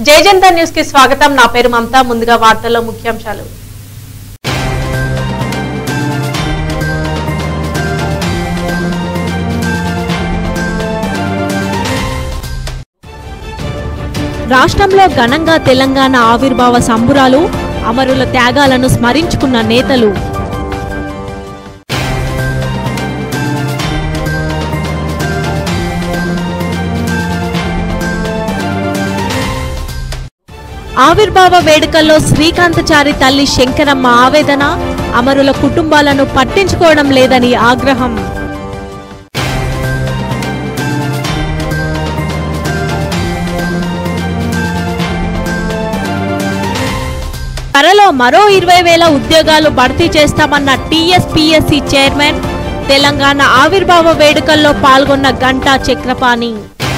జయజంత news కి స్వాగతం నా పేరు మమత ముందుగా వార్తల్లో ముఖ్యాంశాలు రాష్ట్రంలో ఘనంగా తెలంగాణ ఆవిర్భావ సంబురాలు అమరుల త్యాగాలను స్మరించుకున్న నేతలు ఆవిర్భావ వేడుకల్లో శ్రీకాంతచారి తల్లి శంకరమ్మ ఆవేదన అమరుల కుటుంబాలను పట్టించుకోవడం లేదని ఆగ్రహం త్వరలో మరో ఇరవై వేల ఉద్యోగాలు భర్తీ చేస్తామన్న టీఎస్పీఎస్సీ చైర్మన్ తెలంగాణ ఆవిర్భావ వేడుకల్లో పాల్గొన్న గంటా చక్రపాణి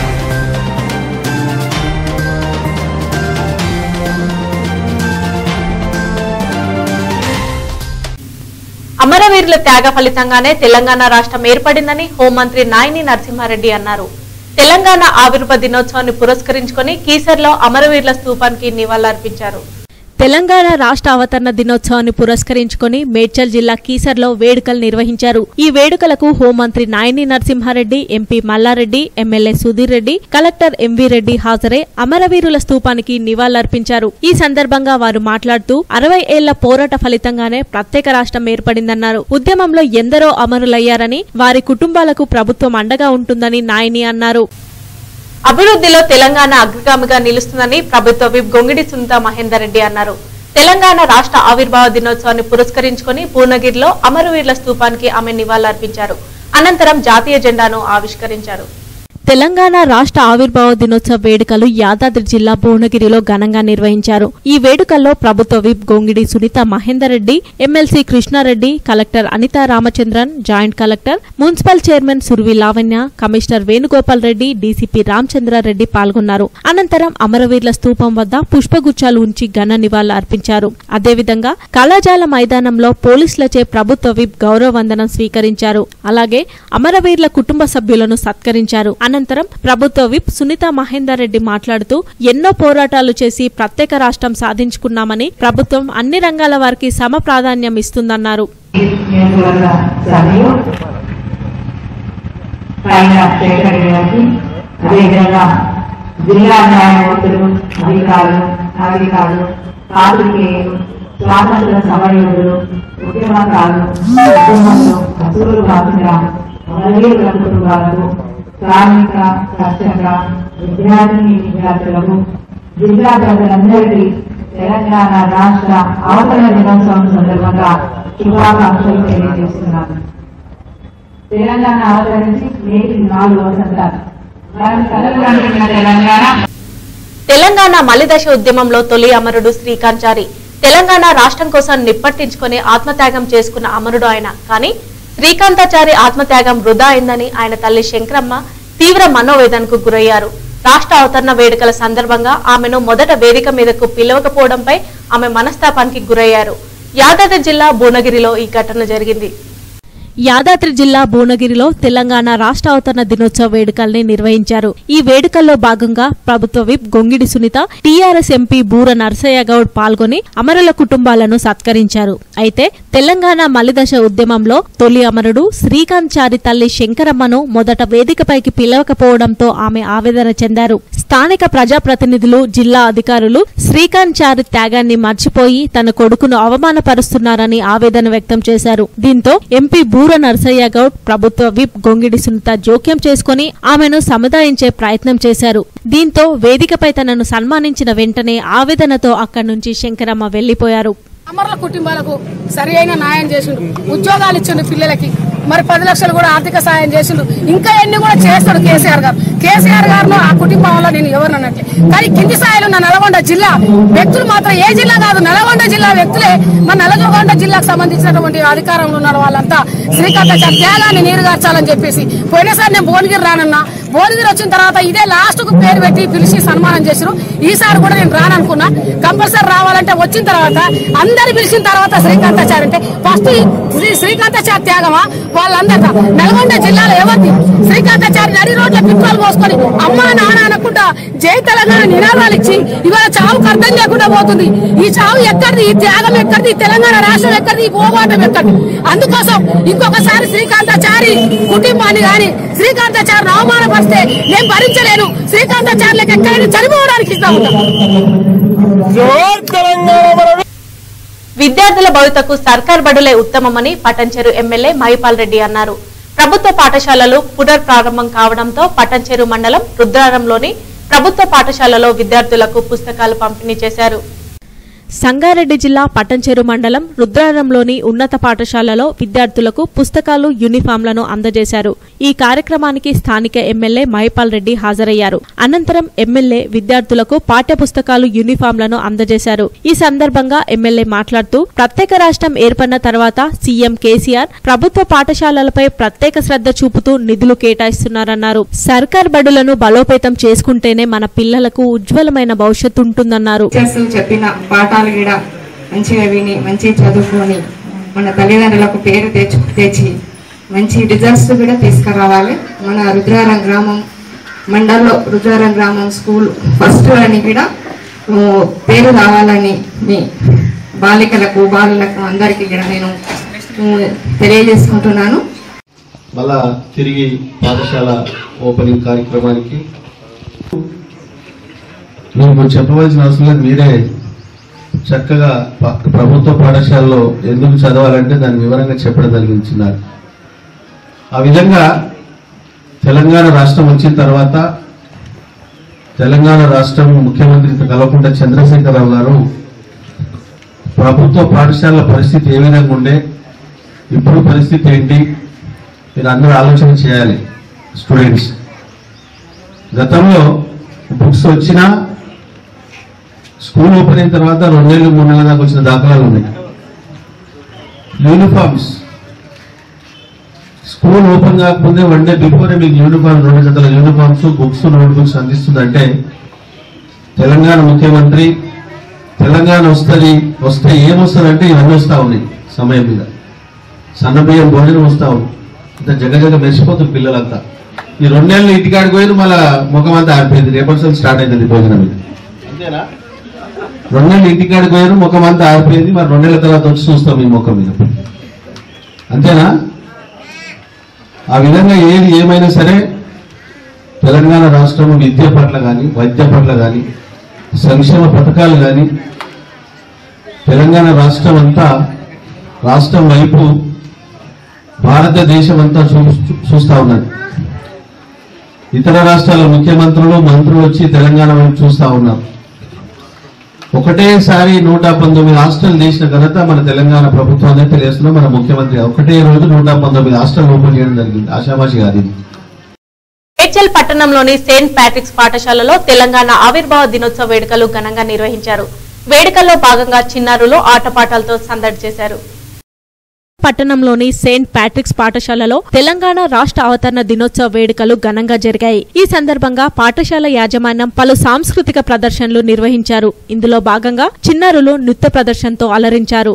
అమరవీరుల త్యాగ ఫలితంగానే తెలంగాణ రాష్ట్రం ఏర్పడిందని హోంమంత్రి నాయని నరసింహారెడ్డి అన్నారు తెలంగాణ ఆవిర్భ దినోత్సవాన్ని పురస్కరించుకొని కీసర్లో అమరవీరుల స్తూపానికి నివాళులర్పించారు తెలంగాణ రాష్ట్ర అవతరణ దినోత్సవాన్ని పురస్కరించుకొని మేడ్చల్ జిల్లా కీసర్లో వేడుకలు నిర్వహించారు ఈ వేడుకలకు హోంమంత్రి Nayini Narasimha Reddy MP Malla Reddy MLA Sudhir Reddy collector MV Reddy హాజరై అమరవీరుల స్తూపానికి నివాళులర్పించారు ఈ సందర్భంగా వారు మాట్లాడుతూ అరవై ఏళ్ల పోరాట ఫలితంగానే ప్రత్యేక రాష్ట్రం ఏర్పడిందన్నారు ఉద్యమంలో ఎందరో అమరులయ్యారని వారి కుటుంబాలకు ప్రభుత్వం అండగా ఉంటుందని నాయని అన్నారు అభివృద్ధిలో తెలంగాణ అగ్రగామిగా నిలుస్తుందని ప్రభుత్వ విప్ గొంగిడి సునీత మహేందర్ రెడ్డి అన్నారు తెలంగాణ రాష్ట్ర ఆవిర్భావ దినోత్సవాన్ని పురస్కరించుకొని పూర్ణగిరిలో అమరవీరుల స్తూపానికి ఆమె నివాళులర్పించారు అనంతరం జాతీయ జెండాను ఆవిష్కరించారు తెలంగాణ రాష్ట్ర ఆవిర్భావ దినోత్సవ వేడుకలు యాదాద్రి జిల్లా భువనగిరిలో ఘనంగా నిర్వహించారు ఈ వేడుకల్లో ప్రభుత్వ whip Gongidi Sunitha Mahender Reddy MLC Krishna Reddy collector Anitha Ramachandran joint collector municipal chairman Survi Lavanya commissioner Venugopal Reddy DCP Ramachandra Reddy పాల్గొన్నారు అనంతరం అమరవీరుల స్తూపం వద్ద పుష్పగుచ్చాలు ఉంచి ఘన నివాళులు అర్పించారు అదేవిధంగా కళాజాల మైదానంలో పోలీసులచే ప్రభుత్వ విప్ గౌరవ వందనం స్వీకరించారు అలాగే అమరవీరుల కుటుంబ సభ్యులను సత్కరించారు అనంతరం ప్రభుత్వ విప్ సునీత మహేందర్ రెడ్డి మాట్లాడుతూ ఎన్నో పోరాటాలు చేసి ప్రత్యేక రాష్ట్రం సాధించుకున్నామని ప్రభుత్వం అన్ని రంగాల వారికి సమ ప్రాధాన్యం ఇస్తుందన్నారు నియోజకవర్గ సభ్యులు పైన శేఖర్ గారికి అదేవిధంగా జిల్లా న్యాయమూర్తులు అధికారులు నాగరికాలు పాత్రికేయులు స్వాతంత్ర సమరయోధులు ఉద్యమకారులు ఉద్యమంలో అసూలు కాకుండా అమరవీరుల కుటుంబాలకు కార్మిక కర్షక విద్యార్థిని విద్యార్థులకు జిల్లా ప్రజలందరికీ తెలంగాణ రాష్ట్ర అవతరణ దినోత్సవం సందర్భంగా శుభాకాంక్షలు తెలియజేస్తున్నాను తెలంగాణ అవతరించి నేటి నాలుగు వసంతాలు మనం కలగలిగిన తెలంగాణ తెలంగాణ మలిదశ ఉద్యమంలో తొలి అమరుడు శ్రీకాంచారి తెలంగాణ రాష్ట్రం కోసం నిప్పట్టించుకొని ఆత్మత్యాగం చేసుకున్న అమరుడు ఆయన కానీ శ్రీకాంతాచారి ఆత్మత్యాగం వృధా అయిందని ఆయన తల్లి శంకరమ్మ తీవ్ర మనోవేదనకు గురయ్యారు రాష్ట్ర అవతరణ వేడుకల సందర్భంగా ఆమెను మొదట వేదిక మీదకు పిలవకపోవడంపై ఆమె మనస్తాపానికి గురయ్యారు యాదాద్రి జిల్లా భువనగిరిలో ఈ ఘటన జరిగింది యాదాద్రి జిల్లా భువనగిరిలో తెలంగాణ రాష్ట్ర అవతరణ దినోత్సవ వేడుకల్ని నిర్వహించారు ఈ వేడుకల్లో భాగంగా ప్రభుత్వ whip Gongidi Sunitha TRS MP Boora Narsaiah Goud పాల్గొని అమరుల కుటుంబాలను సత్కరించారు అయితే తెలంగాణ మలిదశ ఉద్యమంలో తొలి అమరుడు శ్రీకాంత్ చారి తల్లి శంకరమ్మను మొదట వేదికపైకి పిలవకపోవడంతో ఆమె ఆవేదన చెందారు స్థానిక ప్రజాప్రతినిధులు జిల్లా అధికారులు శ్రీకాంత్ చారి త్యాగాన్ని మర్చిపోయి తన కొడుకును అవమానపరుస్తున్నారని ఆవేదన వ్యక్తం చేశారు దీంతో ఎంపీ బూర నరసయ్య గౌడ్ ప్రభుత్వ విప్ గొంగిడి సునీత జోక్యం చేసుకుని ఆమెను సముదాయించే ప్రయత్నం చేశారు దీంతో వేదికపై తనను సన్మానించిన వెంటనే ఆవేదనతో అక్కడి నుంచి శంకరమ్మ వెళ్లిపోయారు అమరుల కుటుంబాలకు సరి అయిన న్యాయం చేసిండు ఉద్యోగాలు ఇచ్చిండు పిల్లలకి మరి పది లక్షలు కూడా ఆర్థిక సాయం చేసిండు ఇంకా ఎన్ని కూడా చేస్తాడు కేసీఆర్ గారు కేసీఆర్ గారు ఆ కుటుంబంలో నేను ఎవరు అన్నట్లే కానీ కింది స్థాయిలో ఉన్న నల్గొండ జిల్లా వ్యక్తులు మాత్రం ఏ జిల్లా కాదు నల్గొండ జిల్లా వ్యక్తులే మన నల్గొండ జిల్లాకు సంబంధించినటువంటి అధికారంలో ఉన్న వాళ్ళంతా శ్రీకాంత త్యాగాన్ని నీరుగార్చాలని చెప్పేసి పోయినసారి నేను భువనగిరి రానన్నా భువనగిరి వచ్చిన తర్వాత ఇదే లాస్ట్ కు పేరు పెట్టి పిలిచి సన్మానం చేసారు ఈసారి కూడా నేను రాననుకున్నా కంపల్సరీ రావాలంటే వచ్చిన తర్వాత అందరు పిలిచిన తర్వాత శ్రీకాంతాచారి అంటే ఫస్ట్ శ్రీ శ్రీకాంతాచారి త్యాగమా వాళ్ళందరిదా నల్గొండ జిల్లాలో ఎవరిది శ్రీకాంతాచారి నడి రోడ్ల పిట్రోల్ పోసుకొని అమ్మా నాన్న అనుకుంటా కూడా జై తెలంగాణ నినాదాలు ఇచ్చి ఇవాళ చావుకు అర్థం లేకుండా పోతుంది ఈ చావు ఎక్కడిది ఈ త్యాగం ఎక్కడిది ఈ తెలంగాణ రాష్ట్రం ఎక్కడిది ఈ పోరాటం ఎక్కడిది అందుకోసం ఇంకొకసారి శ్రీకాంతాచారి కుటుంబాన్ని గాని శ్రీకాంతాచారిని అవమానపరిస్తే నేను భరించలేను శ్రీకాంతాచార్యులకు ఎక్కడైనా చనిపోవడానికి ఇస్తా ఉంటాం విద్యార్థుల భవితకు సర్కార్ బడులే ఉత్తమమని పటంచెరు ఎమ్మెల్యే మహిపాల్ రెడ్డి అన్నారు ప్రభుత్వ పాఠశాలలు పునర్ప్రారంభం కావడంతో పటంచెరు మండలం రుద్రారంలోని ప్రభుత్వ పాఠశాలలో విద్యార్థులకు పుస్తకాలు పంపిణీ చేశారు సంగారెడ్డి జిల్లా పట్టంచెరు మండలం రుద్రారంలోని ఉన్నత పాఠశాలలో విద్యార్థులకు పుస్తకాలు యూనిఫామ్లను అందజేశారు ఈ కార్యక్రమానికి స్థానిక ఎమ్మెల్యే మహిపాల్ రెడ్డి హాజరయ్యారు అనంతరం ఎమ్మెల్యే విద్యార్థులకు పాఠ్య పుస్తకాలు యూనిఫామ్లను అందజేశారు ఈ సందర్భంగా ఎమ్మెల్యే మాట్లాడుతూ ప్రత్యేక రాష్ట్రం ఏర్పడిన తర్వాత సీఎం కేసీఆర్ ప్రభుత్వ పాఠశాలలపై ప్రత్యేక శ్రద్ధ చూపుతూ నిధులు కేటాయిస్తున్నారన్నారు సర్కార్ బడులను బలోపేతం చేసుకుంటేనే మన పిల్లలకు ఉజ్వలమైన భవిష్యత్తు ఉంటుందన్నారు టీచర్స్ చెప్పిన పాఠాలు కూడా మంచిగా విని మంచిగా చదువుకొని మన తల్లిదండ్రులకు పేరు తెచ్చు తెచ్చి మంచి రిజల్ట్స్ కూడా తీసుకురావాలి మన రుద్రారం గ్రామం మండల్లో రుద్రారం గ్రామం స్కూల్ ఫస్ట్ అని కూడా ఓ, పేరు రావాలని మీ బాలికలకు బాలులకు అందరికీ కూడా నేను ఓ, తెలియజేసుకుంటున్నాను మళ్ళా తిరిగి పాఠశాల ఓపెనింగ్ కార్యక్రమానికి మీకు చెప్పవలసిన అవసరం లేదు మీరే చక్కగా ప- ప్రభుత్వ పాఠశాలలో ఎందుకు చదవాలంటే దాని వివరంగా చెప్పడం జరిగించినారు ఆ విధంగా తెలంగాణ రాష్ట్రం వచ్చిన తర్వాత తెలంగాణ రాష్ట్రం ముఖ్యమంత్రితో కలవకుండా చంద్రశేఖరరావు గారు ప్రభుత్వ పాఠశాలల పరిస్థితి ఏ విధంగా ఉండే ఇప్పుడు పరిస్థితి ఏంటి మీరు అందరూ ఆలోచన చేయాలి స్టూడెంట్స్ గతంలో బుక్స్ వచ్చినా స్కూల్ ఓపెన్ అయిన తర్వాత రెండేళ్ళు మూడు నెలల దాకా వచ్చిన దాఖలాలు ఉన్నాయి యూనిఫామ్స్ స్కూల్ ఓపెన్ కాకముందే వన్ డే బిఫోరే మీకు యూనిఫామ్ రెండు జతల యూనిఫామ్స్ బుక్స్ నోట్ బుక్స్ అందిస్తుందంటే తెలంగాణ ముఖ్యమంత్రి తెలంగాణ వస్తుంది వస్తే ఏమొస్తుందంటే ఇవన్నీ వస్తా ఉన్నాయి సమయం మీద సన్న బియ్యం భోజనం వస్తా ఉంది ఇంత జగ జగ మెరిసిపోతుంది పిల్లలంతా ఈ రెండేళ్ళు ఇంటికాడికి పోయి మళ్ళా ముఖం అంతా ఆరిపోయింది రేపటి నుంచి స్టార్ట్ అవుతుంది భోజనం ఇది అంతేనా రెండేళ్ళు ఇంటికాడికి పోయారు ముఖం అంతా ఆరిపోయింది మరి రెండేళ్ల తర్వాత వచ్చి చూస్తాం ఈ ముఖం మీద అంతేనా ఆ విధంగా ఏది ఏమైనా సరే తెలంగాణ రాష్ట్రం విద్య పట్ల కానీ వైద్య పట్ల కానీ సంక్షేమ పథకాలు కానీ తెలంగాణ రాష్ట్రం అంతా రాష్ట్రం వైపు భారతదేశం అంతా చూ చూస్తా ఉన్నది ఇతర రాష్ట్రాల ముఖ్యమంత్రులు మంత్రులు వచ్చి తెలంగాణ వైపు చూస్తా ఉన్నారు ఒకటేసారి నూట పంతొమ్మిది హాస్టల్ చేసిన ఘనత మన తెలంగాణ ప్రభుత్వాన్ని తెలియజేస్తున్నాం మన ముఖ్యమంత్రి ఒకటే రోజు నూట పంతొమ్మిది హాస్టల్ ఓపెన్ చేయడం జరిగింది ఆషామాషి కాదు ఇది. మేడ్చల్ పట్టణంలోని సెయింట్ ప్యాట్రిక్స్ పాఠశాలలో తెలంగాణ ఆవిర్భావ దినోత్సవ వేడుకలు ఘనంగా నిర్వహించారు వేడుకల్లో భాగంగా చిన్నారులు ఆటపాటలతో సందడి చేశారు పట్టణంలోని సెయింట్ ప్యాట్రిక్స్ పాఠశాలలో తెలంగాణ రాష్ట్ర అవతరణ దినోత్సవ వేడుకలు ఘనంగా జరిగాయి ఈ సందర్భంగా పాఠశాల యాజమాన్యం పలు సాంస్కృతిక ప్రదర్శనలు నిర్వహించారు ఇందులో భాగంగా చిన్నారులు నృత్య ప్రదర్శనతో అలరించారు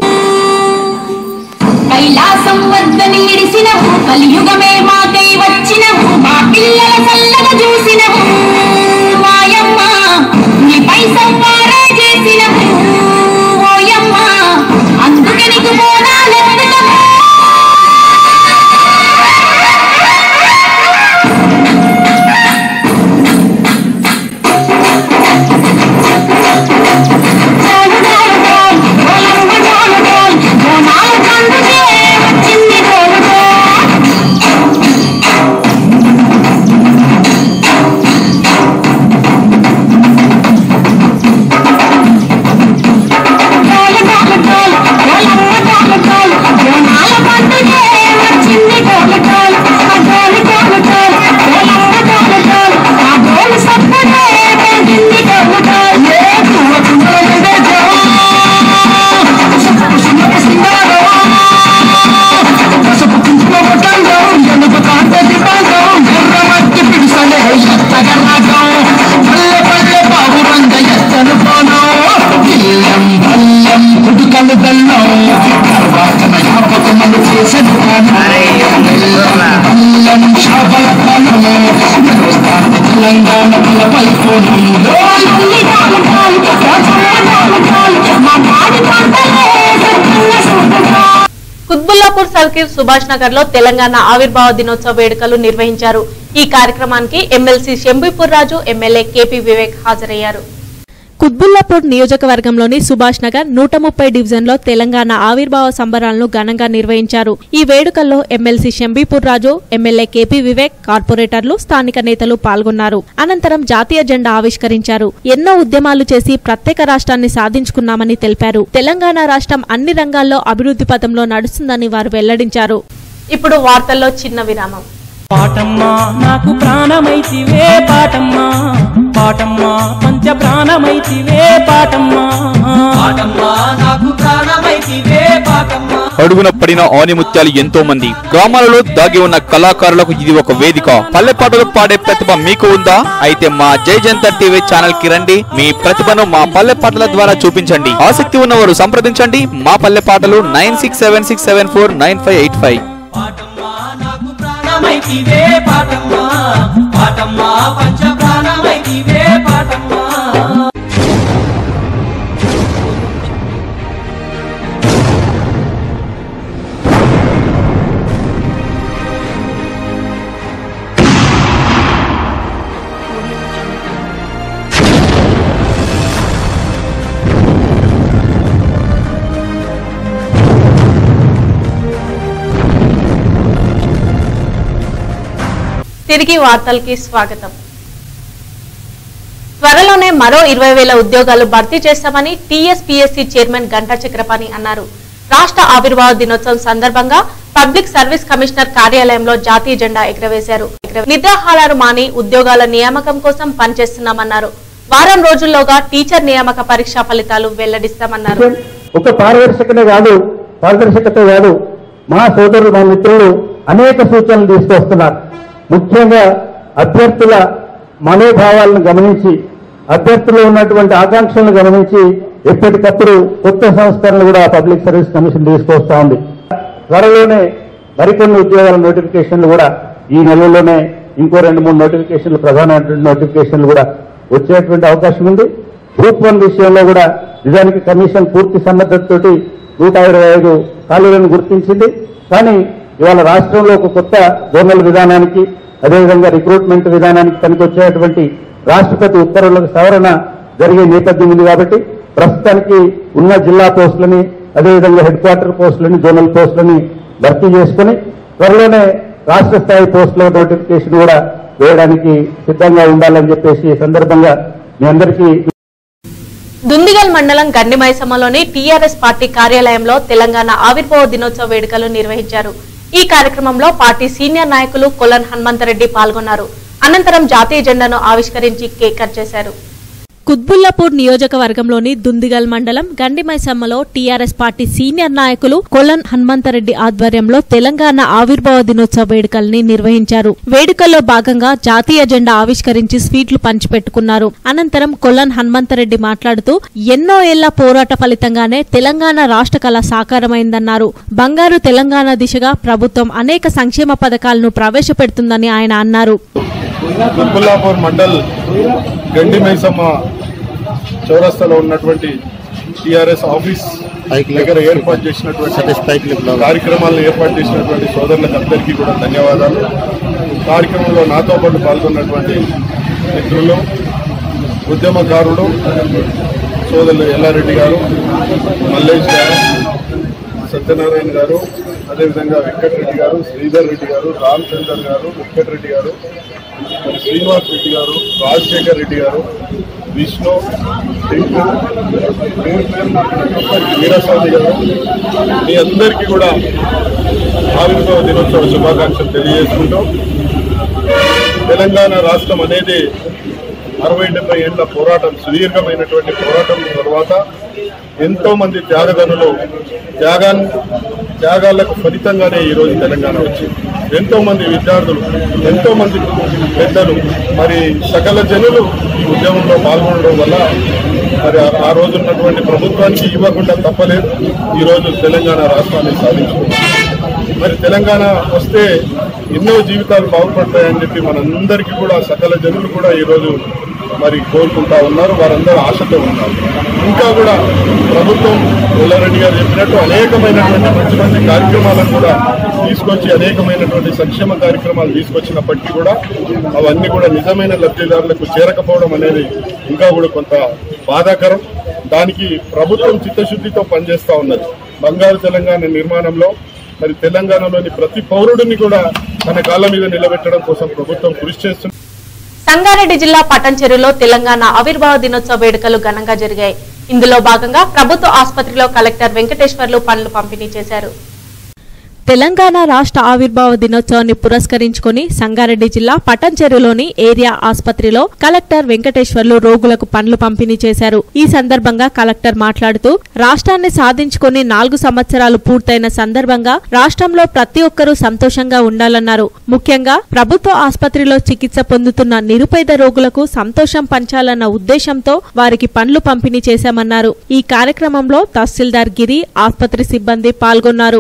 కైలాసం వద్దని నిడిసినవు కలియుగమే మాకై వచ్చినవు మా పిల్లల చల్లగా చూసినవు మాయమ్మ నీపై సంవారే చేసినవు ఓయమ్మ అందుకే నీకు బోనాలెత్తుతాము డోలు డోలు డోల్, డోలమ్మ డోలు డోల్, బోనాల పండుగే వచ్చింది డోలు డోల్. తెలంగాణ పిల్లపైపోయి తల్లి తాను తాను రాజమ్మ తాను తాను మా నాడి పంటలే సత్తున్న సూపుగా కుత్బుల్లాపూర్ సర్కిల్ సుభాష్ నగర్ లో తెలంగాణ ఆవిర్భావ దినోత్సవ వేడుకలు నిర్వహించారు ఈ కార్యక్రమానికి MLC Shambipur Raju MLA KP Vivek హాజరయ్యారు కుత్బుల్లాపూర్ నియోజకవర్గంలోని సుభాష్ నగర్ నూట ముప్పై డివిజన్లో తెలంగాణ ఆవిర్భావ సంబరాలను ఘనంగా నిర్వహించారు ఈ వేడుకల్లో MLC Shambipur Raju MLA KP Vivek కార్పొరేటర్లు స్థానిక నేతలు పాల్గొన్నారు అనంతరం జాతీయ జెండా ఆవిష్కరించారు ఎన్నో ఉద్యమాలు చేసి ప్రత్యేక రాష్ట్రాన్ని సాధించుకున్నామని తెలిపారు తెలంగాణ రాష్ట్రం అన్ని రంగాల్లో అభివృద్ధి పథంలో నడుస్తుందని వారు వెల్లడించారు ఇప్పుడు వార్తల్లో చిన్న విరామం పాటమ్మా నాకు ప్రాణమైతివే పాటమ్మా పాటమ్మా పంచ ప్రాణమైతివే పాటమ్మా పాటమ్మా నాకు ప్రాణమైతివే పాటమ్మా అడుగున పడిన ఆనిముత్యాలు ఎంతో మంది గ్రామాలలో దాగి ఉన్న కళాకారులకు ఇది ఒక వేదిక పల్లె పాటలు పాడే ప్రతిభ మీకు ఉందా అయితే మా జై జనతా టీవీ ఛానల్ కి రండి మీ ప్రతిభను మా పల్లె పాటల ద్వారా చూపించండి ఆసక్తి ఉన్నవారు సంప్రదించండి మా పల్లె పాటలు nine six seven six seven four nine five eight five పాటమ్మా నాకు ప్రాణమైతివే పాటమ్మా పాటమ్మా పంచ ప్రాణమైతివే పాటమ్మా తిరిగి వార్తలకి స్వాగతం త్వరలోనే మరో ఇరవై వేల ఉద్యోగాలు భర్తీ చేస్తామని టీఎస్పీఎస్సీ చైర్మన్ గంటా చక్రపాణి అన్నారు రాష్ట్ర ఆవిర్భావ దినోత్సవం సందర్భంగా పబ్లిక్ సర్వీస్ కమిషనర్ కార్యాలయంలో జాతీయ జెండా ఎగురవేశారు నిద్రాహారాలు మాని ఉద్యోగాల నియామకం కోసం పనిచేస్తున్నామన్నారు వారం రోజుల్లోగా టీచర్ నియామక పరీక్షా ఫలితాలు వెల్లడిస్తామన్నారు ఒక పారదర్శకనే కాదు పారదర్శకత కాదు మా సోదరులు మా మిత్రులు అనేక సూచనలు తీసుకొస్తున్నారు ముఖ్యంగా అభ్యర్థుల మనోభావాలను గమనించి అభ్యర్థులు ఉన్నటువంటి ఆకాంక్షలను గమనించి ఎప్పటికప్పుడు కొత్త సంస్కరణలు కూడా పబ్లిక్ సర్వీస్ కమిషన్ తీసుకొస్తా ఉంది త్వరలోనే మరికొన్ని ఉద్యోగాల నోటిఫికేషన్లు కూడా ఈ నెలలోనే ఇంకో రెండు మూడు నోటిఫికేషన్లు ప్రధానమైనటువంటి నోటిఫికేషన్లు కూడా వచ్చేటువంటి అవకాశం ఉంది గ్రూప్ వన్ విషయంలో కూడా నిజానికి కమిషన్ పూర్తి సన్నద్ధతతోటి నూట ఇరవై ఐదు ఖాళీలను గుర్తించింది కానీ ఇవాళ రాష్ట్రంలో ఒక కొత్త జోనల్ విధానానికి అదేవిధంగా రిక్రూట్మెంట్ విధానానికి పనికొచ్చేటువంటి రాష్ట్రపతి ఉత్తర్వులకు సవరణ జరిగే నేపథ్యం ఉంది కాబట్టి ప్రస్తుతానికి ఉన్న జిల్లా పోస్టులని అదేవిధంగా హెడ్ క్వార్టర్ పోస్టులని జోనల్ పోస్టులని భర్తీ చేసుకుని త్వరలోనే రాష్ట్ర స్థాయి పోస్టుల నోటిఫికేషన్ కూడా వేయడానికి సిద్ధంగా ఉండాలని చెప్పేసి ఈ సందర్భంగా మీ అందరికీ దుందిగల్ మండలం గండిమైసమ్మలోని టీఆర్ఎస్ పార్టీ కార్యాలయంలో తెలంగాణ ఆవిర్భావ దినోత్సవ వేడుకలు నిర్వహించారు ఈ కార్యక్రమంలో పార్టీ సీనియర్ నాయకులు కొలన్ హనుమంతరెడ్డి పాల్గొన్నారు అనంతరం జాతీయ జెండాను ఆవిష్కరించి కేక్ కట్ చేశారు కుత్బుల్లాపూర్ నియోజకవర్గంలోని దుందిగల్ మండలం గండిమైసమ్మలో టీఆర్ఎస్ పార్టీ సీనియర్ నాయకులు కొలన్ హనుమంతరెడ్డి ఆధ్వర్యంలో తెలంగాణ ఆవిర్భావ దినోత్సవ వేడుకల్ని నిర్వహించారు వేడుకల్లో భాగంగా జాతీయ జెండా ఆవిష్కరించి స్వీట్లు పంచిపెట్టుకున్నారు అనంతరం కొలన్ హనుమంతరెడ్డి మాట్లాడుతూ ఎన్నో ఏళ్ల పోరాట ఫలితంగానే తెలంగాణ రాష్ట్ర కళ సాకారమైందన్నారు బంగారు తెలంగాణ దిశగా ప్రభుత్వం అనేక సంక్షేమ పథకాలను ప్రవేశపెడుతుందని ఆయన అన్నారు దుర్గుల్లాపూర్ మండల్ గండి మైసమ్మ చౌరస్తాలో ఉన్నటువంటి టిఆర్ఎస్ ఆఫీస్ దగ్గర ఏర్పాటు చేసినటువంటి కార్యక్రమాలను ఏర్పాటు చేసినటువంటి సోదరులకు అందరికీ కూడా ధన్యవాదాలు కార్యక్రమంలో నాతో పాటు పాల్గొన్నటువంటి మిత్రులు ఉద్యమకారుడు సోదరులు ఎల్లారెడ్డి గారు మల్లేష్ గారు సత్యనారాయణ గారు అదేవిధంగా వెంకటరెడ్డి గారు శ్రీధర్ రెడ్డి గారు రామచందర్ గారు వెంకటరెడ్డి గారు మరి శ్రీనివాస్ రెడ్డి గారు రాజశేఖర్ రెడ్డి గారు విష్ణు టింకు పేరు పేరున వీరస్వామి గారు మీ అందరికీ కూడా ఆవిర్భావ దినోత్సవ శుభాకాంక్షలు తెలియజేసుకుంటూ తెలంగాణ రాష్ట్రం అనేది అరవై డెబ్బై ఏళ్ల పోరాటం సుదీర్ఘమైనటువంటి పోరాటం తర్వాత ఎంతో మంది త్యాగదనులు త్యాగాన్ త్యాగాలకు ఫలితంగానే ఈరోజు తెలంగాణ వచ్చింది ఎంతో మంది విద్యార్థులు ఎంతో మంది పెద్దలు మరి సకల జనులు ఈ ఉద్యమంలో పాల్గొనడం వల్ల మరి ఆ- ఆ రోజు ఉన్నటువంటి ప్రభుత్వానికి ఇవ్వకుండా తప్పలేదు ఈరోజు తెలంగాణ రాష్ట్రాన్ని సాధించుకున్నాం మరి తెలంగాణ వస్తే ఎన్నో జీవితాలు బాగుపడతాయని చెప్పి మనందరికీ కూడా సకల జనులు కూడా ఈరోజు మరి కోరుకుంటా ఉన్నారు వారందరూ ఆశతో ఉన్నారు ఇంకా కూడా ప్రభుత్వం ఎల్లారెడ్డి గారు చెప్పినట్టు అనేకమైనటువంటి మంచి మంచి కార్యక్రమాలను కూడా తీసుకొచ్చి అనేకమైనటువంటి సంక్షేమ కార్యక్రమాలు తీసుకొచ్చినప్పటికీ కూడా అవన్నీ కూడా నిజమైన లబ్ధిదారులకు చేరకపోవడం అనేది ఇంకా కూడా కొంత బాధాకరం దానికి ప్రభుత్వం చిత్తశుద్ధితో పనిచేస్తా ఉన్నది బంగారు తెలంగాణ నిర్మాణంలో మరి తెలంగాణలోని ప్రతి పౌరుడిని కూడా తన కాళ్ళ మీద నిలబెట్టడం కోసం ప్రభుత్వం కృషి చేస్తుంది సంగారెడ్డి జిల్లా పటంచెరులో తెలంగాణ ఆవిర్భావ దినోత్సవ వేడుకలు ఘనంగా జరిగాయి ఇందులో భాగంగా ప్రభుత్వ ఆసుపత్రిలో కలెక్టర్ వెంకటేశ్వర్లు పనులు పంపిణీ చేశారు తెలంగాణ రాష్ట్ర ఆవిర్భావ దినోత్సవాన్ని పురస్కరించుకొని సంగారెడ్డి జిల్లా పటంచెరులోని ఏరియా ఆసుపత్రిలో కలెక్టర్ వెంకటేశ్వర్లు రోగులకు పండ్లు పంపిణీ చేశారు ఈ సందర్భంగా కలెక్టర్ మాట్లాడుతూ రాష్ట్రాన్ని సాధించుకొని నాలుగు సంవత్సరాలు పూర్తయిన సందర్భంగా రాష్ట్రంలో ప్రతి ఒక్కరూ సంతోషంగా ఉండాలన్నారు ముఖ్యంగా ప్రభుత్వ ఆసుపత్రిలో చికిత్స పొందుతున్న నిరుపేద రోగులకు సంతోషం పంచాలన్న ఉద్దేశంతో వారికి పండ్లు పంపిణీ చేశామన్నారు ఈ కార్యక్రమంలో తహసీల్దార్ గిరి ఆసుపత్రి సిబ్బంది పాల్గొన్నారు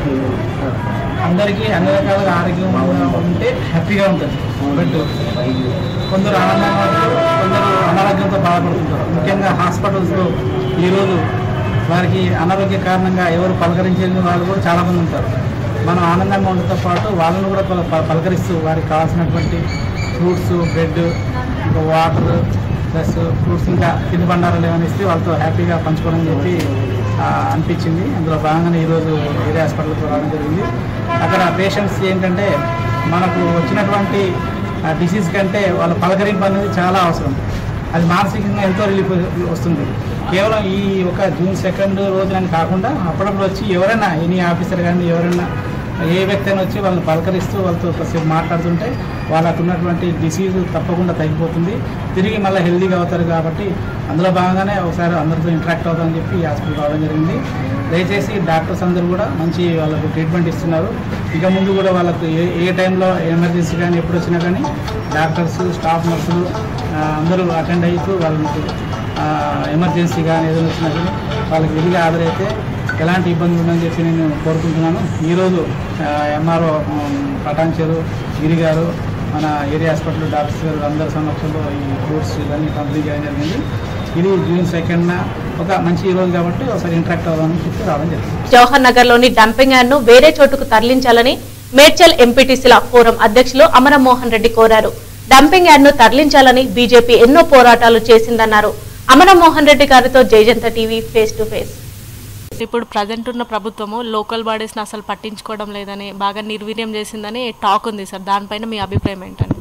అందరికీ అన్ని రకాలుగా ఆరోగ్యంగా ఉంటే హ్యాపీగా ఉంటుంది బట్ కొందరు ఆనందంగా ఉంటారు కొందరు అనారోగ్యంతో బాధపడుతుంటారు ముఖ్యంగా హాస్పిటల్స్లో ఈరోజు వారికి అనారోగ్య కారణంగా ఎవరు పలకరించే వాళ్ళు కూడా చాలామంది ఉంటారు మనం ఆనందంగా ఉండటంతో పాటు వాళ్ళని కూడా పల- పల- పలకరిస్తూ వారికి కావాల్సినటువంటి ఫ్రూట్స్ బ్రెడ్ ఇంకా వాటర్ ప్లస్ ఫ్రూట్స్ ఇంకా తిండి బండారాలు ఏమైనా ఇస్తే వాళ్ళతో హ్యాపీగా పంచుకోవాలని చెప్పి ఆ, అనిపించింది అందులో భాగంగానే ఈరోజు ఏరియా హాస్పిటల్కి రావడం జరిగింది అక్కడ పేషెంట్స్ ఏంటంటే మనకు వచ్చినటువంటి డిసీజ్ కంటే వాళ్ళ పలకరింపు అనేది చాలా అవసరం అది మానసికంగా ఎంతో రిలీఫ్ వస్తుంది కేవలం ఈ ఒక జూన్ సెకండ్ రోజునని కాకుండా అప్పుడప్పుడు వచ్చి ఎవరైనా ఎనీ ఆఫీసర్ కానీ ఎవరైనా ఏ వ్యక్తి అయినా వచ్చి వాళ్ళని పలకరిస్తూ వాళ్ళతో కాసేపు మాట్లాడుతుంటే వాళ్ళకు ఉన్నటువంటి డిసీజ్ తప్పకుండా తగ్గిపోతుంది తిరిగి మళ్ళీ హెల్దీగా అవుతారు కాబట్టి అందులో భాగంగానే ఒకసారి అందరితో ఇంటరాక్ట్ అవుతామని చెప్పి ఈ హాస్పిటల్ రావడం జరిగింది దయచేసి డాక్టర్స్ అందరూ కూడా మంచి వాళ్ళకు ట్రీట్మెంట్ ఇస్తున్నారు ఇక ముందు కూడా వాళ్ళకు ఏ ఏ టైంలో ఎమర్జెన్సీ కానీ ఎప్పుడు వచ్చినా కానీ డాక్టర్స్ స్టాఫ్ నర్సులు ఆ, అందరూ అటెండ్ అవుతూ వాళ్ళకి ఆ, ఎమర్జెన్సీ కానీ ఏదైనా వచ్చినా కానీ వాళ్ళకి విధిగా హాజరైతే ఎలాంటి ఇబ్బంది ఉందని చెప్పి నేను కోరుకుంటున్నాను ఈరోజు ఎంఆర్ఓ పటాన్చెరు గిరి గారు మన ఏరియా హాస్పిటల్ డాక్టర్స్ గారు అందరి సమక్షంలో ఈ కోర్స్ ఇవన్నీ పంపిణీ చేయడం జరిగింది ఇది జూన్ సెకండ్న ఒక మంచి రోజు కాబట్టి ఒకసారి ఇంటరాక్ట్ అవ్వాలని చెప్పి రావడం జరిగింది జవహర్ నగర్ లోని డంపింగ్ యార్డ్ ను వేరే చోటుకు తరలించాలని మేడ్చల్ ఎంపీటీసీల ఫోరం అధ్యక్షులు అమరమోహన్ రెడ్డి కోరారు డంపింగ్ యార్డ్ ను తరలించాలని బీజేపీ ఎన్నో పోరాటాలు చేసిందన్నారు అమరమోహన్ రెడ్డి గారితో జయజంత టీవీ ఫేస్ టు ఫేస్ ఇప్పుడు ప్రజెంట్ ఉన్న ప్రభుత్వము లోకల్ బాడీస్ని అసలు పట్టించుకోవడం లేదని బాగా నిర్వీర్యం చేసిందని టాక్ ఉంది సార్ దానిపైన మీ అభిప్రాయం ఏంటండి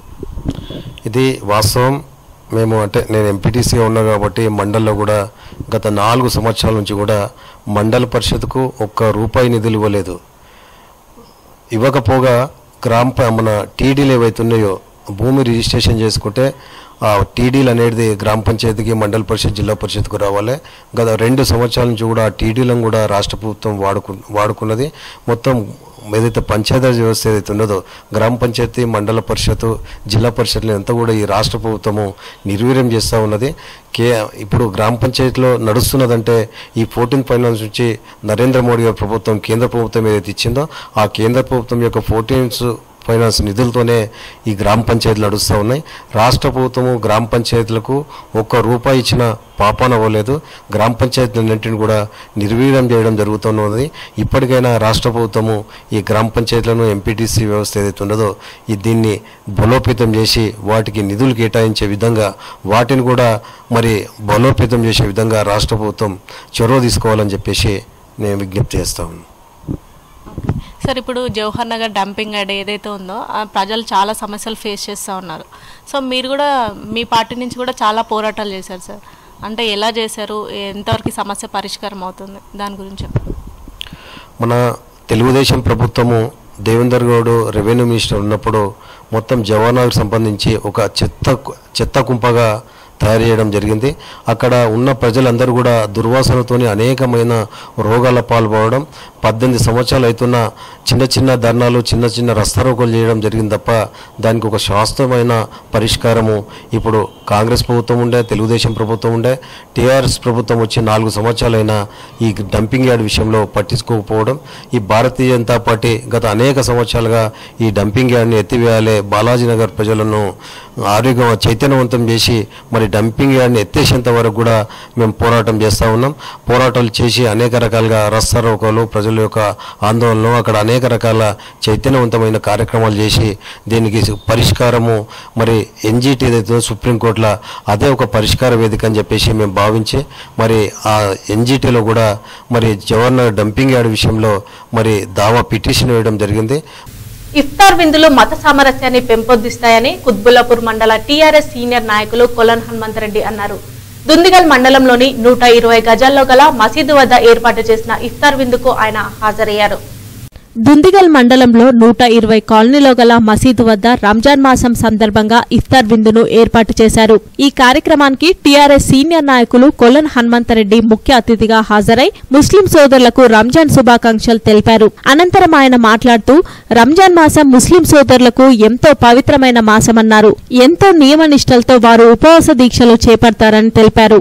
ఇది వాస్తవం మేము అంటే నేను ఎంపీటీసీగా ఉన్నా కాబట్టి మండల్లో కూడా గత నాలుగు సంవత్సరాల నుంచి కూడా మండల పరిషత్కు ఒక్క రూపాయి నిధులు ఇవ్వలేదు ఇవ్వకపోగా గ్రామ ప- మన టీడీలు ఏవైతే ఉన్నాయో భూమి రిజిస్ట్రేషన్ చేసుకుంటే ఆ టీడీలు అనేది గ్రామ పంచాయతీకి మండల పరిషత్ జిల్లా పరిషత్కు రావాలి గత రెండు సంవత్సరాల నుంచి కూడా ఆ టీడీలను కూడా రాష్ట్ర ప్రభుత్వం వాడుకు వాడుకున్నది మొత్తం ఏదైతే పంచాయతీ వ్యవస్థ ఏదైతే ఉన్నదో గ్రామ పంచాయతీ మండల పరిషత్ జిల్లా పరిషత్లు ఎంత కూడా ఈ రాష్ట్ర ప్రభుత్వము నిర్వీర్యం చేస్తూ ఉన్నది కే ఇప్పుడు గ్రామ పంచాయతీలో నడుస్తున్నదంటే ఈ ఫోర్టీన్ ఫైనాన్స్ నుంచి నరేంద్ర మోడీ గారి ప్రభుత్వం కేంద్ర ప్రభుత్వం ఏదైతే ఇచ్చిందో ఆ కేంద్ర ప్రభుత్వం యొక్క ఫోర్టీన్స్ ఫైనాన్స్ నిధులతోనే ఈ గ్రామ పంచాయతీలు నడుస్తూ ఉన్నాయి రాష్ట్ర ప్రభుత్వము గ్రామ పంచాయతీలకు ఒక్క రూపాయి ఇచ్చిన పాపాన అవ్వలేదు గ్రామ పంచాయతీలన్నింటిని కూడా నిర్వీర్యం చేయడం జరుగుతున్నది ఇప్పటికైనా రాష్ట్ర ప్రభుత్వము ఈ గ్రామ పంచాయతీలను ఎంపీటీసీ వ్యవస్థ ఏదైతే ఉన్నదో ఈ దీన్ని బలోపేతం చేసి వాటికి నిధులు కేటాయించే విధంగా వాటిని కూడా మరి బలోపేతం చేసే విధంగా రాష్ట్ర ప్రభుత్వం చొరవ తీసుకోవాలని చెప్పేసి నేను విజ్ఞప్తి చేస్తా ఉన్నాను సార్ ఇప్పుడు జవహర్ నగర్ డంపింగ్ యార్డ్ ఏదైతే ఉందో ఆ ప్రజలు చాలా సమస్యలు ఫేస్ చేస్తూ ఉన్నారు సో మీరు కూడా మీ పార్టీ నుంచి కూడా చాలా పోరాటాలు చేశారు సార్ అంటే ఎలా చేశారు ఎంతవరకు ఈ సమస్య పరిష్కారం అవుతుంది దాని గురించి చెప్పండి. మన తెలుగుదేశం ప్రభుత్వము దేవేందర్ గౌడ్ రెవెన్యూ మినిస్టర్ ఉన్నప్పుడు మొత్తం జవానాకు సంబంధించి ఒక చెత్త చెత్త కుంపగా తయారు చేయడం జరిగింది అక్కడ ఉన్న ప్రజలందరూ కూడా దుర్వాసనతోని అనేకమైన రోగాల పాల్పడడం పద్దెనిమిది సంవత్సరాలు అవుతున్న చిన్న చిన్న ధర్నాలు చిన్న చిన్న రస్తారోకోలు చేయడం జరిగింది తప్ప దానికి ఒక శాస్త్రమైన పరిష్కారము ఇప్పుడు కాంగ్రెస్ ప్రభుత్వం ఉండే తెలుగుదేశం ప్రభుత్వం ఉండే టీఆర్ఎస్ ప్రభుత్వం వచ్చి నాలుగు సంవత్సరాలైనా ఈ డంపింగ్ యార్డ్ విషయంలో పట్టించుకోకపోవడం ఈ భారతీయ జనతా పార్టీ గత అనేక సంవత్సరాలుగా ఈ డంపింగ్ యార్డ్ని ఎత్తివేయాలి బాలాజీనగర్ ప్రజలను ఆరోగ్యం చైతన్యవంతం చేసి మరి డంపింగ్ యార్డ్ని ఎత్తేసేంత వరకు కూడా మేము పోరాటం చేస్తూ ఉన్నాం పోరాటాలు చేసి అనేక రకాలుగా రస్తారోకోలు ప్రజల యొక్క ఆందోళనలు అక్కడ అనేక రకాల చైతన్యవంతమైన కార్యక్రమాలు చేసి దీనికి పరిష్కారము మరి ఎన్జిటి ఏదైతే సుప్రీంకోర్టులో అదే ఒక పరిష్కార వేదిక అని చెప్పేసి మేము భావించి మరి ఆ ఎన్జిటిలో కూడా మరి జవహర్ డంపింగ్ యార్డ్ విషయంలో మరి దావా పిటిషన్ వేయడం జరిగింది ఇఫ్తార్ విందులు మత సామరస్యాన్ని పెంపొందిస్తాయని కుత్బుల్లాపూర్ మండల టీఆర్ఎస్ సీనియర్ నాయకులు కొలన్ హనుమంతరెడ్డి అన్నారు దుందిగల్ మండలంలోని నూట ఇరవై గజాల్లో గల మసీదు వద్ద ఏర్పాటు చేసిన ఇఫ్తార్ విందుకు ఆయన హాజరయ్యారు దుందిగల్ మండలంలో నూట ఇరవై కాలనీలో గల మసీదు వద్ద రంజాన్ మాసం సందర్భంగా ఇఫ్తార్ విందును ఏర్పాటు చేశారు ఈ కార్యక్రమానికి టీఆర్ఎస్ సీనియర్ నాయకులు కొలన్ హనుమంతరెడ్డి ముఖ్య అతిథిగా హాజరై ముస్లిం సోదరులకు రంజాన్ శుభాకాంక్షలు తెలిపారు అనంతరం ఆయన మాట్లాడుతూ రంజాన్ మాసం ముస్లిం సోదరులకు ఎంతో పవిత్రమైన మాసమన్నారు ఎంతో నియమనిష్టలతో వారు ఉపవాస దీక్షలు చేపడతారని తెలిపారు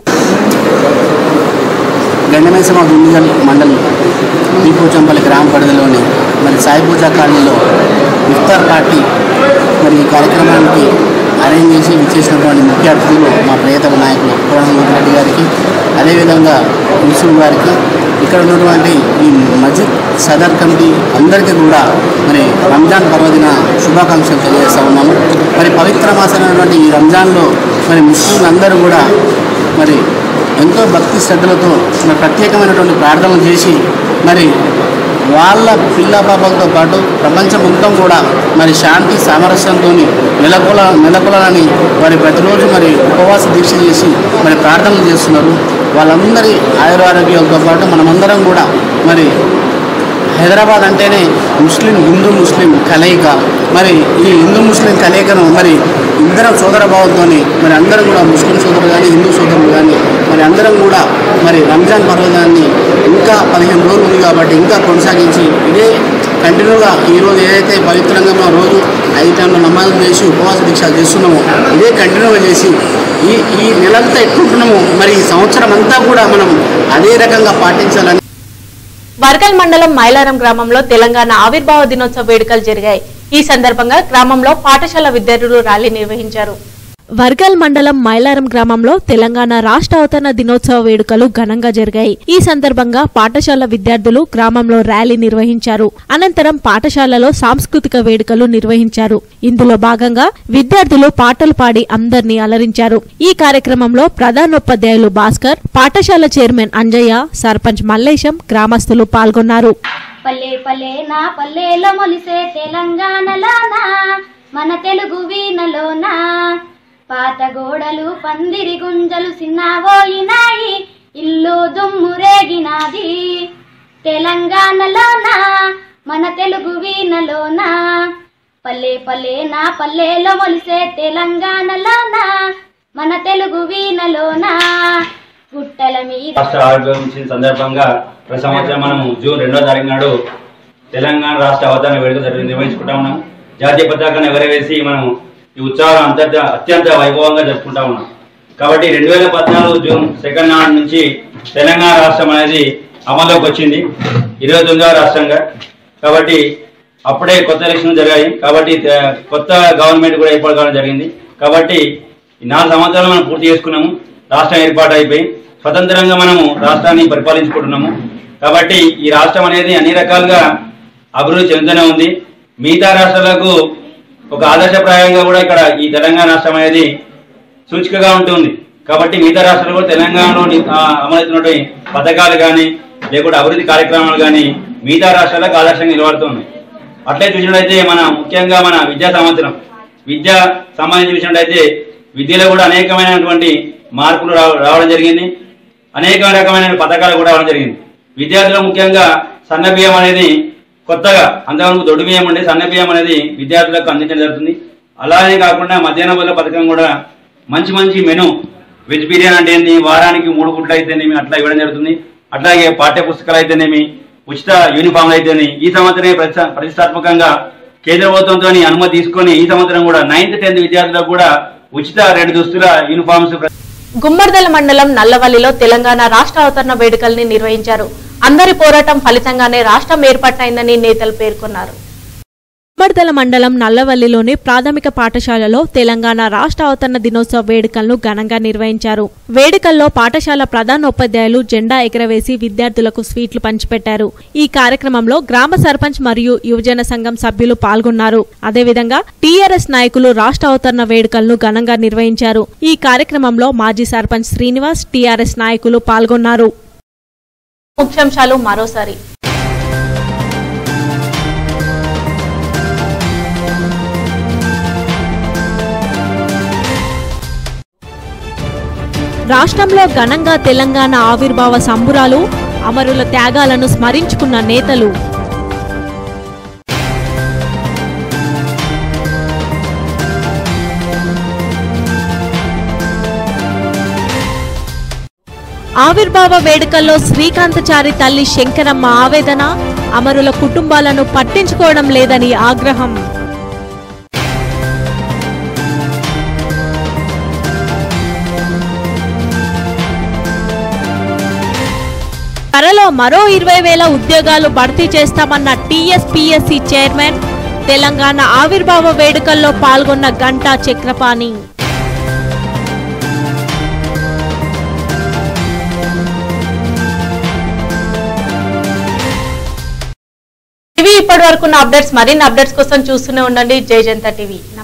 గండమేసమ దుండిగల్ మండలం దీపోచంపల్లి గ్రామ పరిధిలోని మరి సాయి పూజా కాలనీలో ఇఫ్తార్ పార్టీ మరి ఈ కార్యక్రమానికి అరేంజ్ చేసి ఇచ్చేసినటువంటి ముఖ్య అతిథులు మా ప్రియతమ నాయకులు పురాణమూర్తి రెడ్డి గారికి అదేవిధంగా మున్సిపల్ గారికి ఇక్కడ ఉన్నటువంటి ఈ మస్జిద్ సదర్ కమిటీ అందరికీ కూడా మరి రంజాన్ పర్వదిన శుభాకాంక్షలు తెలియజేస్తా ఉన్నాము మరి పవిత్ర మాసమైనటువంటి ఈ రంజాన్లో మరి ముస్లింలందరూ కూడా మరి ఎంతో భక్తి శ్రద్ధలతో మరి ప్రత్యేకమైనటువంటి ప్రార్థనలు చేసి మరి వాళ్ళ పిల్ల పాపలతో పాటు ప్రపంచం మొత్తం కూడా మరి శాంతి సామరస్యంతో నెలకొల నెలకొలాలని మరి ప్రతిరోజు మరి ఉపవాస దీక్ష చేసి మరి ప్రార్థనలు చేస్తున్నారు వాళ్ళందరి ఆయురారోగ్యాలతో పాటు మనమందరం కూడా మరి హైదరాబాద్ అంటేనే ముస్లిం హిందూ ముస్లిం కలయిక మరి ఈ హిందూ ముస్లిం కలయికను మరి ఇద్దరం సోదర భావంతో మరి అందరం కూడా ముస్లిం సోదరులు కానీ హిందూ సోదరులు కానీ మరి అందరం కూడా మరి రంజాన్ పర్వదాన్ని ఇంకా పదిహేను రోజులు ఉంది కాబట్టి ఇంకా కొనసాగించి ఇదే కంటిన్యూగా ఈరోజు ఏదైతే పవిత్రంగా మనం రోజు ఐదు టైంలో నమాజులు చేసి ఉపవాస దీక్ష చేస్తున్నామో ఇదే కంటిన్యూగా చేసి ఈ ఈ నెలంతా ఎట్లుంటున్నామో మరి ఈ సంవత్సరం అంతా కూడా మనం అదే రకంగా పాటించాలని వర్గల్ మండలం మైలారం గ్రామంలో తెలంగాణ ఆవిర్భావ దినోత్సవ వేడుకలు జరిగాయి ఈ సందర్భంగా గ్రామంలో పాఠశాల విద్యార్థులు ర్యాలీ నిర్వహించారు వర్గల్ మండలం మైలారం గ్రామంలో తెలంగాణ రాష్ట్ర అవతరణ దినోత్సవ వేడుకలు ఘనంగా జరిగాయి ఈ సందర్భంగా పాఠశాల విద్యార్థులు గ్రామంలో ర్యాలీ నిర్వహించారు అనంతరం పాఠశాలలో సాంస్కృతిక వేడుకలు నిర్వహించారు ఇందులో భాగంగా విద్యార్థులు పాటలు పాడి అందరినీ అలరించారు ఈ కార్యక్రమంలో ప్రధానోపాధ్యాయులు భాస్కర్ పాఠశాల చైర్మన్ అంజయ్య సర్పంచ్ మల్లేశం గ్రామస్తులు పాల్గొన్నారు పల్లె పల్లె నా పల్లెలో మొలిసే తెలంగాణలోనా మన తెలుగు వీణలోనా పాత గోడలు పందిరి గుంజలు సిన్నవోయినాయి ఇల్లు దుమ్ము రేగినాది తెలంగాణలోనా మన తెలుగు వీణలోనా పల్లె పల్లె నా పల్లెలో మొలిసే తెలంగాణలోనా మన తెలుగు వీణలోనా గుట్టల మీద రాష్ట్ర ఆవిర్భవించిన సందర్భంగా ప్రతి సంవత్సరం మనము జూన్ రెండో తారీఖు నాడు తెలంగాణ రాష్ట్ర అవతరణ వేడుక జరుగు- నిర్వహించుకుంటా ఉన్నాం జాతీయ పతాకాన్ని ఎగరవేసి మనం ఈ ఉత్సవాలు అంతర్జ అత్యంత వైభవంగా జరుపుకుంటా ఉన్నాం కాబట్టి రెండు వేల పద్నాలుగు జూన్ సెకండ్ నాడు నుంచి తెలంగాణ రాష్ట్రం అనేది అమల్లోకి వచ్చింది ఇరవై తొమ్మిదవ రాష్ట్రంగా కాబట్టి అప్పుడే కొత్త ఎలక్షన్లు జరిగాయి కాబట్టి తె- కొత్త గవర్నమెంట్ కూడా ఏర్పాటు కావడం జరిగింది కాబట్టి ఈ నాలుగు సంవత్సరాలు మనం పూర్తి చేసుకున్నాము రాష్ట్రం ఏర్పాటు అయిపోయి స్వతంత్రంగా మనము రాష్ట్రాన్ని పరిపాలించుకుంటున్నాము కాబట్టి ఈ రాష్ట్రం అనేది అన్ని రకాలుగా అభివృద్ధి చెందుతూనే ఉంది మిగతా రాష్ట్రాలకు ఒక ఆదర్శప్రాయంగా కూడా ఇక్కడ ఈ తెలంగాణ రాష్ట్రం అనేది సూచికగా ఉంటుంది కాబట్టి మిగతా రాష్ట్రాలు కూడా తెలంగాణలోని ఆ, అమలవుతున్నటువంటి పథకాలు కానీ లేకుంటే అభివృద్ధి కార్యక్రమాలు కానీ మిగతా రాష్ట్రాలకు ఆదర్శంగా నిలబడుతున్నాయి అట్లే చూసినట్లయితే మన ముఖ్యంగా మన విద్యా సంవత్సరం విద్య సంబంధించి చూసినట్లయితే విద్యలో కూడా అనేకమైనటువంటి మార్పులు రావ- రావడం జరిగింది అనేక రకమైన పథకాలు కూడా రావడం జరిగింది విద్యార్థులు ముఖ్యంగా సన్న బియ్యం అనేది కొత్తగా అంతవరకు దొడ్డు బియ్యం ఉండే సన్న బియ్యం అనేది విద్యార్థులకు అందించడం జరుగుతుంది అలానే కాకుండా మధ్యాహ్న భోజన పథకం కూడా మంచి మంచి మెను వెజ్ బిర్యానీ అంటే ఏంది వారానికి మూడు గుడ్లు అయితేనేమి అట్లా ఇవ్వడం జరుగుతుంది అట్లాగే పాఠ్య పుస్తకాలు అయితేనేమి ఉచిత యూనిఫామ్లు అయితేనే ఈ సంవత్సరమే ప్రతిష్ట- ప్రతిష్టాత్మకంగా కేంద్ర ప్రభుత్వంతో అనుమతి తీసుకొని ఈ సంవత్సరం కూడా నైన్త్ టెన్త్ విద్యార్థులకు కూడా ఉచిత రెండు దుస్తుల యూనిఫామ్స్ ప్ర- గుమ్మడిదల మండలం నల్లవల్లిలో తెలంగాణ రాష్ట్ర అవతరణ వేడుకల్ని నిర్వహించారు అందరి పోరాటం ఫలితంగానే రాష్ట్రం ఏర్పాటైందని నేతలు పేర్కొన్నారు ఉమ్మడిదల మండలం నల్లవల్లిలోని ప్రాథమిక పాఠశాలలో తెలంగాణ రాష్ట్ర అవతరణ దినోత్సవ వేడుకలను ఘనంగా నిర్వహించారు వేడుకల్లో పాఠశాల ప్రధానోపాధ్యాయులు జెండా ఎగరవేసి విద్యార్థులకు స్వీట్లు పంచిపెట్టారు ఈ కార్యక్రమంలో గ్రామ సర్పంచ్ మరియు యువజన సంఘం సభ్యులు పాల్గొన్నారు అదేవిధంగా టీఆర్ఎస్ నాయకులు రాష్ట్ర అవతరణ వేడుకలను ఘనంగా నిర్వహించారు ఈ కార్యక్రమంలో మాజీ సర్పంచ్ శ్రీనివాస్ టీఆర్ఎస్ నాయకులు పాల్గొన్నారు ముఖ్యాంశాలు మరోసారి రాష్ట్రంలో ఘనంగా తెలంగాణ ఆవిర్భావ సంబురాలు అమరుల త్యాగాలను స్మరించుకున్న నేతలు ఆవిర్భావ వేడుకల్లో శ్రీకాంతచారి తల్లి శంకరమ్మ ఆవేదన అమరుల కుటుంబాలను పట్టించుకోవడం లేదని ఆగ్రహం త్వరలో మరో ఇరవై వేల ఉద్యోగాలు భర్తీ చేస్తామన్న టీఎస్పీఎస్సీ చైర్మన్ తెలంగాణ ఆవిర్భావ వేడుకల్లో పాల్గొన్న గంటా చక్రపాణి ఇవి ఇప్పటి వరకు అప్డేట్స్ మరిన్ని అప్డేట్స్ కోసం చూస్తూనే ఉండండి జై జనతా టీవీ